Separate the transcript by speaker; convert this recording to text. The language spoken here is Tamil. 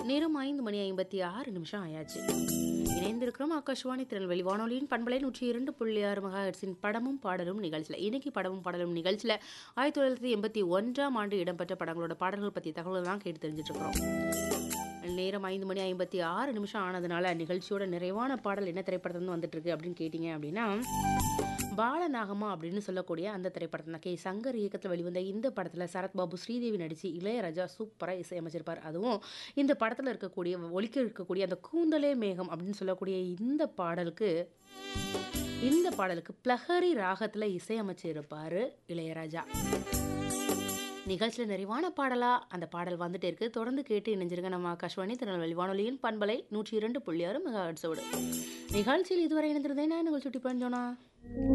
Speaker 1: நேரம் ஐந்து மணி ஐம்பத்தி ஆறு நிமிஷம் ஆயாச்சு இணைந்திருக்கிறோம் ஆகாஷ்வாணி திருநெல்வேலி வானொலியின் பண்பலை நூற்றி இரண்டு புள்ளி ஆறு மெகாஹெட்ஸின் படமும் பாடலும் நிகழ்ச்சியில் இன்னைக்கு படமும் பாடலும் நிகழ்ச்சியில் ஆயிரத்தி தொள்ளாயிரத்தி எண்பத்தி ஒன்றாம் ஆண்டு இடம்பெற்ற படங்களோட பாடல்கள் பற்றிய தகவல்கள் தான் கேட்டு தெரிஞ்சுட்டு இருக்கிறோம் நேரம் ஐந்து மணி ஐம்பத்தி ஆறு நிமிஷம் ஆனதுனால நிகழ்ச்சியோட நிறைவான பாடல் என்ன திரைப்படத்துலேருந்து வந்துட்டு இருக்கு அப்படின்னு கேட்டிங்க அப்படின்னா பாலநாகமா அப்படின்னு சொல்லக்கூடிய அந்த திரைப்படத்தில் கே சங்கர் இயக்கத்தில் வெளிவந்த இந்த படத்தில் சரத்பாபு ஸ்ரீதேவி நடித்து இளையராஜா சூப்பராக இசையமைச்சிருப்பார் அதுவும் இந்த படத்தில் இருக்கக்கூடிய ஒலிக்க இருக்கக்கூடிய அந்த கூந்தலே மேகம் அப்படின்னு சொல்லக்கூடிய இந்த பாடலுக்கு இந்த பாடலுக்கு பிளஹரி ராகத்தில் இசையமைச்சிருப்பார் இளையராஜா நிகழ்ச்சியில் நிறைவான பாடலா அந்த பாடல் வந்துட்டே இருக்கு தொடர்ந்து கேட்டு இணைஞ்சிருங்க நம்ம ஆகாஷ்வாணி திருநெல்வேலி வானொலியின் பண்பலை நூற்றி இரண்டு புள்ளி ஆறு மெகாஹெட்ஸோடு நிகழ்ச்சியில் இதுவரை இணைந்திருந்தேன் நான் நிகழ்ச்சி பஞ்சோனா